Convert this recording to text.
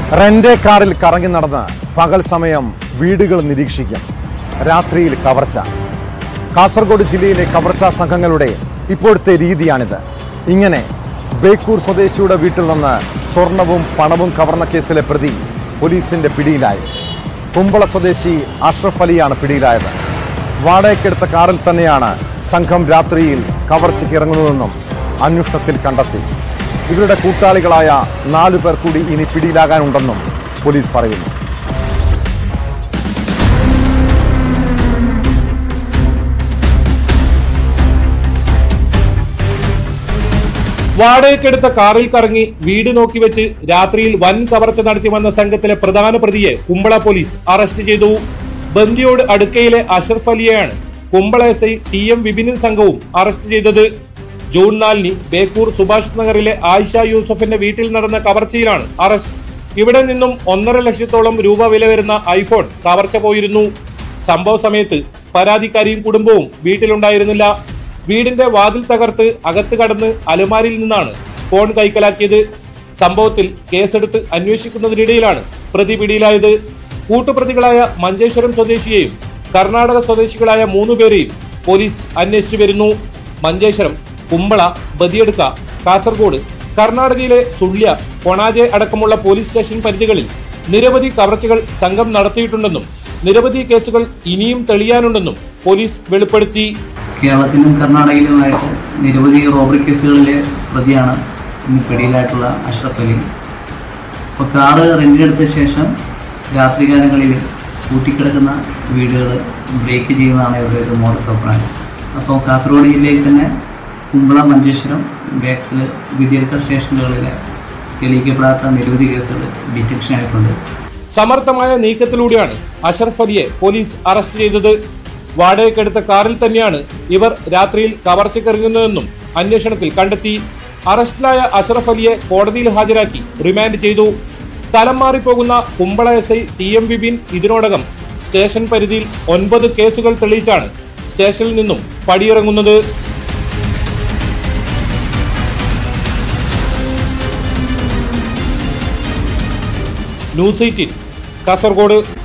റെന്റെ കാറിൽ കറങ്ങി നടന്ന് പകൽ സമയം വീടുകൾ നിരീക്ഷിക്കും രാത്രിയിൽ കവർച്ച കാസർഗോഡ് ജില്ലയിലെ കവർച്ചാ സംഘങ്ങളുടെ ഇപ്പോഴത്തെ രീതിയാണിത് ഇങ്ങനെ ബേക്കൂർ സ്വദേശിയുടെ വീട്ടിൽ നിന്ന് സ്വർണവും പണവും കവർന്ന കേസിലെ പ്രതി പോലീസിന്റെ പിടിയിലായി കുമ്പള സ്വദേശി അഷ്റഫ് അലിയാണ് പിടിയിലായത് വാടകയ്ക്കെടുത്ത കാറിൽ തന്നെയാണ് സംഘം രാത്രിയിൽ കവർച്ചയ്ക്ക് ഇറങ്ങുന്നതെന്നും അന്വേഷണത്തിൽ കണ്ടെത്തി ഇവരുടെ കൂട്ടാളികളായ നാലു പേർ കൂടി ഇനി പിടിയിലാകാനുണ്ടെന്നും പോലീസ് പറയുന്നു വാടകയ്ക്കെടുത്ത കാറിൽ കറങ്ങി വീട് നോക്കി വെച്ച് രാത്രിയിൽ വൻ കവർച്ച നടത്തി വന്ന സംഘത്തിലെ പ്രധാന പ്രതിയെ കുമ്പള പോലീസ് അറസ്റ്റ് ചെയ്തു ബന്ദിയോട് അടുക്കയിലെ അഷറഫ് അലിയെയാണ് Kumbala S I T M വിപിനും സംഘവും അറസ്റ്റ് ചെയ്തത് ജൂൺ നാലിന് ബേക്കൂർ സുഭാഷ് നഗറിലെ ആയിഷ യൂസഫിന്റെ വീട്ടിൽ നടന്ന കവർച്ചയിലാണ് അറസ്റ്റ് ഇവിടെ നിന്നും ഒന്നര ലക്ഷത്തോളം രൂപ വില വരുന്ന ഐഫോൺ കവർച്ച പോയിരുന്നു സംഭവ സമയത്ത് പരാതിക്കാരിയും കുടുംബവും വീട്ടിലുണ്ടായിരുന്നില്ല വീടിന്റെ വാതിൽ തകർത്ത് അകത്ത് കടന്ന് അലമാരിയിൽ നിന്നാണ് ഫോൺ കൈക്കലാക്കിയത് സംഭവത്തിൽ കേസെടുത്ത് അന്വേഷിക്കുന്നതിനിടയിലാണ് പ്രതി പിടിയിലായത് കൂട്ടുപ്രതികളായ മഞ്ചേശ്വരം സ്വദേശിയെയും കർണാടക സ്വദേശികളായ മൂന്നു പേരെയും പോലീസ് അന്വേഷിച്ചു വരുന്നു മഞ്ചേശ്വരം കുമ്പള ബദിയെടുക്ക കാസർഗോഡ് കർണാടകയിലെ സുള്യ കൊണാജെ അടക്കമുള്ള പോലീസ് സ്റ്റേഷൻ പരിധികളിൽ നിരവധി കവർച്ചകൾ സംഘം നടത്തിയിട്ടുണ്ടെന്നും നിരവധി കേസുകൾ ഇനിയും തെളിയാനുണ്ടെന്നും പോലീസ് വെളിപ്പെടുത്തി കേരളത്തിലും കർണാടകയിലുമായിട്ട് നിരവധി റോബറി കേസുകളിലെ പ്രതിയാണ് ഇന്ന് പിടിയിലായിട്ടുള്ള അഷ്റഫ് അലി അപ്പോൾ കാറ് റെൻറ്റിനെടുത്ത ശേഷം രാത്രികാലങ്ങളിൽ കൂട്ടിക്കിടക്കുന്ന വീടുകൾ ബ്രേക്ക് ചെയ്യുന്നതാണ് ഇവരുടെ ഒരു മോഡസ് ഓപ്പറാൻ അപ്പോൾ കാസർഗോഡ് ജില്ലയിൽ തന്നെ കുമ്പള മഞ്ചേശ്വരം ബേക്കൽ വിദ്യാർത്ഥ സ്റ്റേഷനുകളിലെ തെളിയിക്കപ്പെടാത്ത നിരവധി കേസുകൾ ഡിറ്റക്ഷൻ ആയിട്ടുണ്ട് സമർത്ഥമായ നീക്കത്തിലൂടെയാണ് അഷറഫ് അലിയെ പോലീസ് അറസ്റ്റ് ചെയ്തത് വാടകയ്ക്കെടുത്ത കാറിൽ തന്നെയാണ് ഇവർ രാത്രിയിൽ കവർച്ചക്കിറങ്ങുന്നതെന്നും അന്വേഷണത്തിൽ കണ്ടെത്തി അറസ്റ്റിലായ അഷറഫ് അലിയെ കോടതിയിൽ ഹാജരാക്കി റിമാൻഡ് ചെയ്തു സ്ഥലം മാറിപ്പോകുന്ന Kumbala S I T M Vipin ഇതിനോടകം സ്റ്റേഷൻ പരിധിയിൽ ഒൻപത് കേസുകൾ തെളിയിച്ചാണ് സ്റ്റേഷനിൽ നിന്നും പടിയിറങ്ങുന്നത് ന്യൂസ് എയ്റ്റീൻ കാസർഗോഡ്